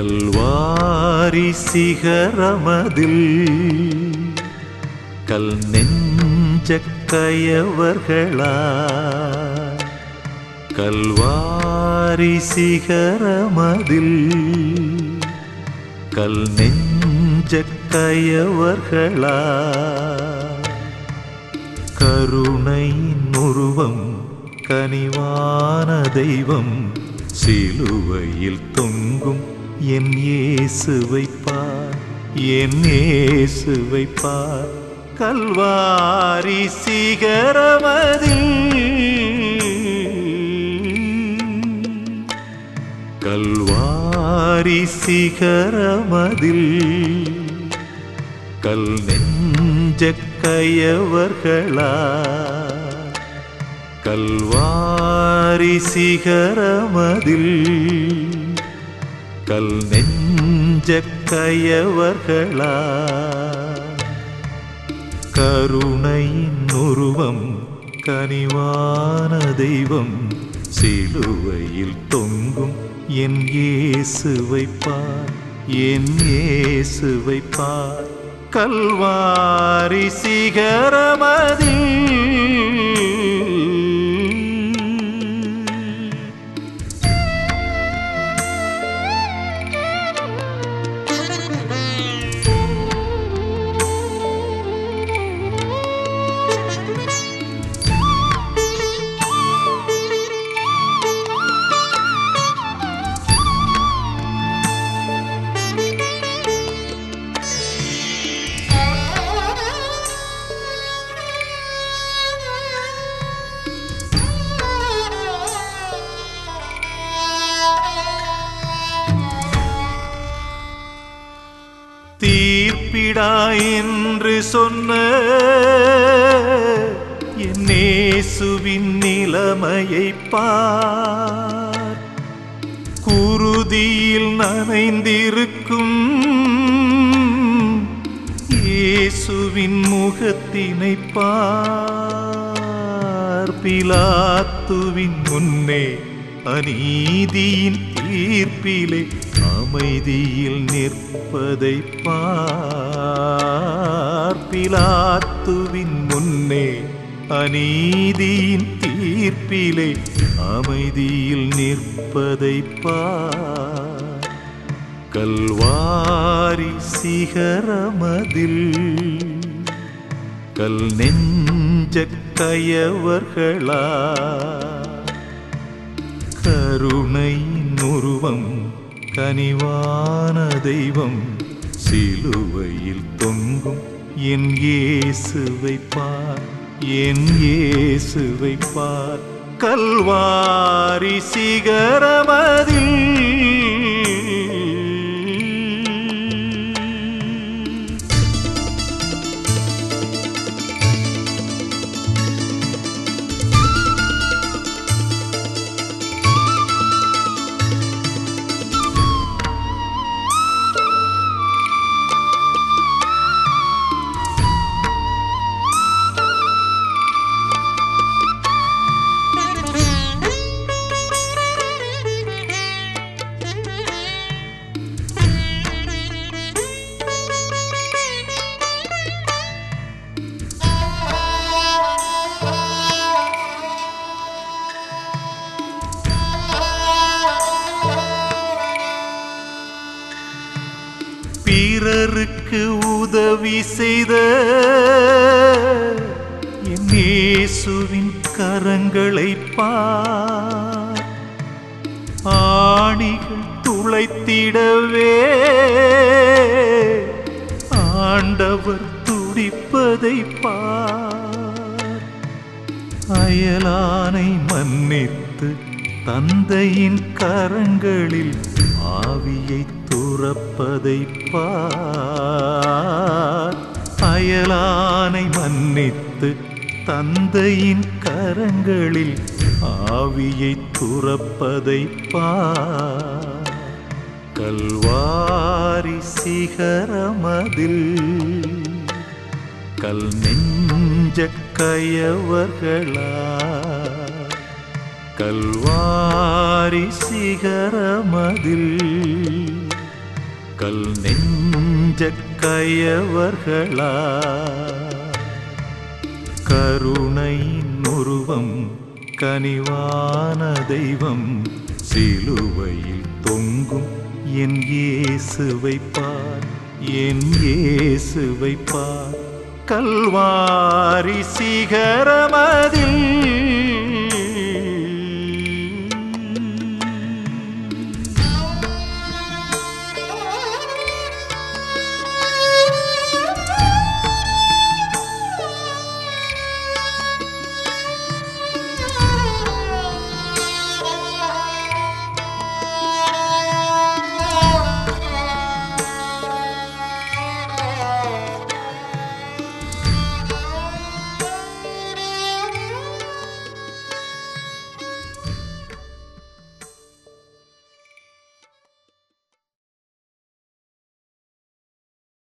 கல்வாரி சிகரமதில் கல் நெஞ்ச கயவர்களா கல்வாரி சிகரமதில் கல் நெஞ்ச கயவர்களா கருணையின் உருவம் கனிவான தெய்வம் சிலுவையில் தொங்கும் என் இயேசுவை பார் என் இயேசுவை பார் கல்வாரி சிகரமதில் கல்வாரி சிகரமதில் கல் நெஞ்ச கயவர்களா கல்வாரி சிகரமதில் கல் நெஞ்ச கயவர்களா கருணையின் உருவம் கனிவான தெய்வம் சிலுவையில் தொங்கும் என் இயேசுவை பார் என் இயேசுவை பார் கல்வாரி சிகரமதில் தீர்ப்பிடா என்று சொன்ன என் நேசுவின் நிலைமையை பார் குருதியில் நனைந்திருக்கும் இயேசுவின் முகத்தினை பார் பிலாத்துவின் முன்னே அநீதியின் தீர்ப்பிலே அமைதியில் நிற்பதை பார் பிலாத்துவின் முன்னே அநீதியின் தீர்ப்பிலே அமைதியில் நிற்பதை பார் கல்வாரி சிகரமதில் கல் நெஞ்ச கயவர்களா கருணையின் உருவம் கனிவான தெய்வம் சிலுவையில் தொங்கும் என் இயேசுவை பார் என் இயேசுவை பார் கல்வாரி சிகரமதில் பிறருக்கு உதவி செய்த என் இயேசுவின் கரங்களை பார் ஆணிகள் துளைத்திடவே ஆண்டவர் துடிப்பதை பார் அயலானை மன்னித்து தந்தையின் கரங்களில் ஆவியை துறப்பதை பார் அயலானை மன்னித்து தந்தையின் கரங்களில் ஆவியை துறப்பதை பார் கல்வாரி சிகரமதில் கல் நெஞ்ச கயவர்களா கல்வாரி சிகரமதில் கல் நெஞ்ச கயவர்களா கருணையின் உருவம் கனிவான தெய்வம் சிலுவையில் தொங்கும் என் இயேசுவை பார் என் இயேசுவை பார் கல்வாரி சிகரமதில்